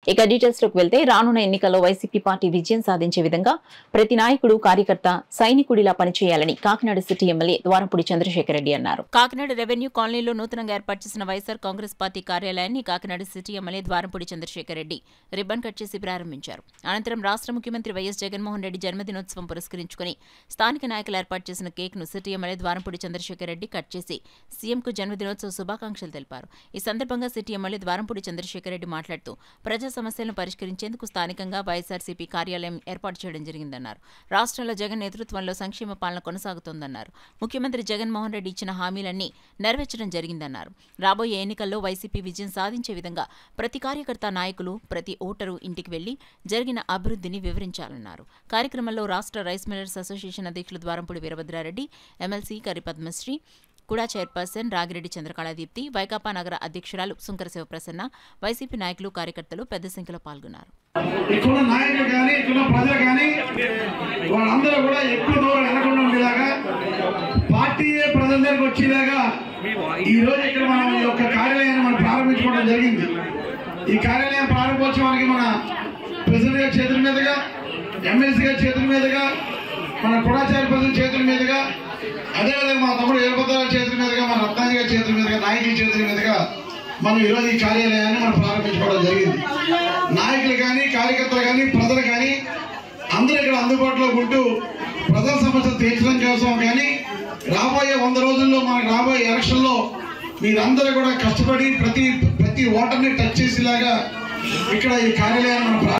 ఇక డీటెయిల్స్ లోకి వెళ్తే రానున్న ఎన్నికల్లో వైసీపీ పార్టీ విజయం సాధించే విధంగా ప్రతి నాయకుడు కార్యకర్త సైనికుడిలా పనిచేయాలని కాకినాడ సిటీ ఎమ్మెల్యే ద్వారంపూడి చంద్రశేఖర్ రెడ్డి అన్నారు కాకినాడ రెవెన్యూ కాలనీలో నూతనంగా ఏర్పాటు చేసిన వైఎస్ఆర్ కాంగ్రెస్ పార్టీ కార్యాలయాన్ని Kakinada city MLA Dwarampudi Chandrasekhar Reddy ribbon cut చేసి ప్రారంభించారు అనంతరం రాష్ట్ర ముఖ్యమంత్రి వైఎస్ జగన్మోహన్ రెడ్డి జన్మదినోత్సవం పురస్కరించుకుని స్థానిక నాయకులు ఏర్పాటు చేసిన కేక్ ను city MLA Dwarampudi Chandrasekhar Reddy cut చేసి సీఎంకు జన్మదినోత్సవ శుభాకాంక్షలు తెలిపారు ఈ సందర్భంగా సిటీ ఎమ్మెల్యే ద్వారంపూడి చంద్రశేఖర్ రెడ్డి మాట్లాడుతూ ప్రజా సమస్యలను పరిష్కరించేందుకు స్థానికంగా వైఎస్ఆర్సీపీ కార్యాలయం ఏర్పాటు చేయడం జరిగిందన్నారు రాష్ట్రంలో జగన్ నేతృత్వంలో సంక్షేమ పాలన కొనసాగుతోందన్నారు ముఖ్యమంత్రి జగన్మోహన్ రెడ్డి ఇచ్చిన హామీలన్నీ నెరవేర్చడం జరిగిందన్నారు రాబోయే ఎన్నికల్లో వైసీపీ విజయం సాధించే విధంగా ప్రతి కార్యకర్త నాయకులు ప్రతి ఓటరు ఇంటికి వెళ్లి జరిగిన అభివృద్ధిని వివరించాలన్నారు కార్యక్రమంలో రాష్ట్ర రైస్ మిల్లర్స్ అసోసియేషన్ అధ్యక్షులు ద్వారంపూడి వీరభద్రారెడ్డి ఎమ్మెల్సీ కరి పద్మశ్రీ కుడా చైర్పర్సన్ రాగిరెడ్డి చంద్రకళాదీప్తి వైకాపా నగర అధ్యక్షురాలు సుంకర శివప్రసన్న వైసీపీ నాయకులు కార్యకర్తలు పెద్ద సంఖ్యలో పాల్గొన్నారు ఇక్కడున్న నాయకులు కానీ ఇక్కడున్న ప్రజలు కానీ వాళ్ళందరూ కూడా ఎక్కువ దూరం వెనకుండా ఉండేలాగా పార్టీయే ప్రజల దగ్గరకు వచ్చేలాగా ఈ రోజు ఇక్కడ మనం ఈ యొక్క కార్యాలయాన్ని మనం ప్రారంభించుకోవడం జరిగింది ఈ కార్యాలయం ప్రారంభోత్సవానికి మన ప్రెసిడెంట్ గారి చేతుల మీదుగా ఎమ్మెల్సీ గారి చేతుల మీదుగా మన కుడాచారి ప్రజల చేతుల మీదుగా అదేవిధంగా మా తమ్ముడు వీరభద్రరావు చేతుల మీదుగా మన రత్నాజీ గారి చేతుల మీదుగా నాయకుల చేతుల మీదుగా మనం ఈరోజు ఈ కార్యాలయాన్ని మనం ప్రారంభించుకోవడం జరిగింది నాయకులు కానీ కార్యకర్తలు కానీ ప్రజలు కానీ అందరూ ఇక్కడ అందుబాటులో ఉంటూ ప్రజల సమస్యలు తీర్చడం కోసం కానీ రాబోయే వంద రోజుల్లో మనకు రాబోయే ఎలక్షన్లో మీరందరూ కూడా కష్టపడి ప్రతి ప్రతి ఓటర్ని టచ్ చేసేలాగా ఇక్కడ ఈ కార్యాలయాన్ని మనం ప్రా-